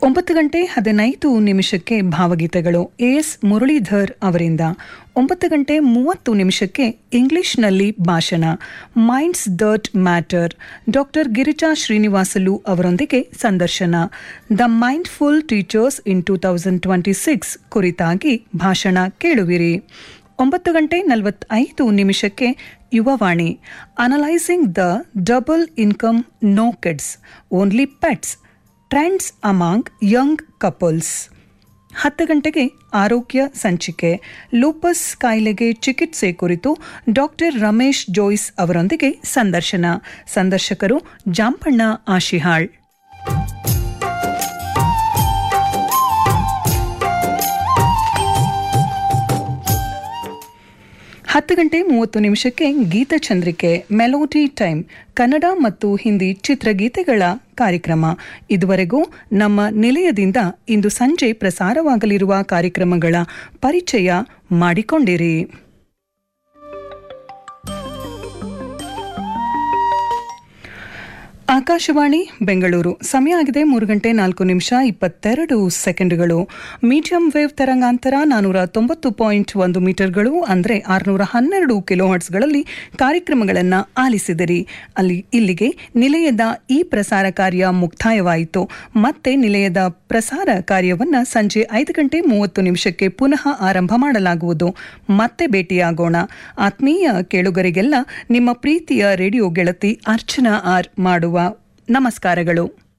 ಒಂಬತ್ತು ಗಂಟೆ ಹದಿನೈದು ನಿಮಿಷಕ್ಕೆ ಭಾವಗೀತೆಗಳು ಎಸ್ ಮುರಳೀಧರ್ ಅವರಿಂದ ಒಂಬತ್ತು ಗಂಟೆ ಮೂವತ್ತು ನಿಮಿಷಕ್ಕೆ ಇಂಗ್ಲಿಷ್ನಲ್ಲಿ ಭಾಷಣ minds that matter doctor Girija Srinivasalu ಅವರೊಂದಿಗೆ ಸಂದರ್ಶನ the mindful teachers in two thousand twenty six ಕುರಿತಾಗಿ ಭಾಷಣ ಕೇಳುವಿರಿ ಒಂಬತ್ತು ಗಂಟೆ ನಲವತ್ತೈದು ನಿಮಿಷಕ್ಕೆ Yuvavani analysing the double income no kids only pets trends among young couples ಹತ್ತು ಗಂಟೆಗೆ ಆರೋಗ್ಯ ಸಂಚಿಕೆ ಲೂಪಸ್ ಕಾಯಿಲೆಗೆ ಚಿಕಿತ್ಸೆ ಕುರಿತು ಡಾಕ್ಟರ್ ರಮೇಶ್ ಜೋಯ್ಸ್ ಅವರೊಂದಿಗೆ ಸಂದರ್ಶನ ಸಂದರ್ಶಕರು ಜಾಂಪಣ್ಣ ಆಶಿಹಾಳ್ ಹತ್ತು ಗಂಟೆ ಮೂವತ್ತು ನಿಮಿಷಕ್ಕೆ ಗೀತಚಂದ್ರಿಕೆ ಮೆಲೋಡಿ ಟೈಮ್ ಕನ್ನಡ ಮತ್ತು ಹಿಂದಿ ಚಿತ್ರಗೀತೆಗಳ ಕಾರ್ಯಕ್ರಮ ಇದುವರೆಗೂ ನಮ್ಮ ನಿಲಯದಿಂದ ಇಂದು ಸಂಜೆ ಪ್ರಸಾರವಾಗಲಿರುವ ಕಾರ್ಯಕ್ರಮಗಳ ಪರಿಚಯ ಮಾಡಿಕೊಂಡಿರಿ ಆಕಾಶವಾಣಿ ಬೆಂಗಳೂರು ಸಮಯ ಆಗಿದೆ ಮೂರು ಗಂಟೆ ನಾಲ್ಕು ನಿಮಿಷ ಇಪ್ಪತ್ತೆರಡು ಸೆಕೆಂಡ್ಗಳು ಮೀಡಿಯಂ ವೇವ್ ತರಂಗಾಂತರ ನಾನೂರ ತೊಂಬತ್ತು ಪಾಯಿಂಟ್ ಒಂದು ಮೀಟರ್ಗಳು ಅಂದರೆ ಆರುನೂರ ಹನ್ನೆರಡು ಕಿಲೋ ಹರ್ಟ್ಸ್ಗಳಲ್ಲಿ ಕಾರ್ಯಕ್ರಮಗಳನ್ನು ಆಲಿಸಿದಿರಿ ಅಲ್ಲಿ ಇಲ್ಲಿಗೆ ನಿಲಯದ ಈ ಪ್ರಸಾರ ಕಾರ್ಯ ಮುಕ್ತಾಯವಾಯಿತು ಮತ್ತೆ ನಿಲಯದ ಪ್ರಸಾರ ಕಾರ್ಯವನ್ನು ಸಂಜೆ ಐದು ಗಂಟೆ ಮೂವತ್ತು ನಿಮಿಷಕ್ಕೆ ಪುನಃ ಆರಂಭ ಮಾಡಲಾಗುವುದು ಮತ್ತೆ ಭೇಟಿಯಾಗೋಣ ಆತ್ಮೀಯ ಕೇಳುಗರಿಗೆಲ್ಲ ನಿಮ್ಮ ಪ್ರೀತಿಯ ರೇಡಿಯೋ ಗೆಳತಿ ಅರ್ಚನಾ ಆರ್ ಮಾಡುವ ನಮಸ್ಕಾರಗಳು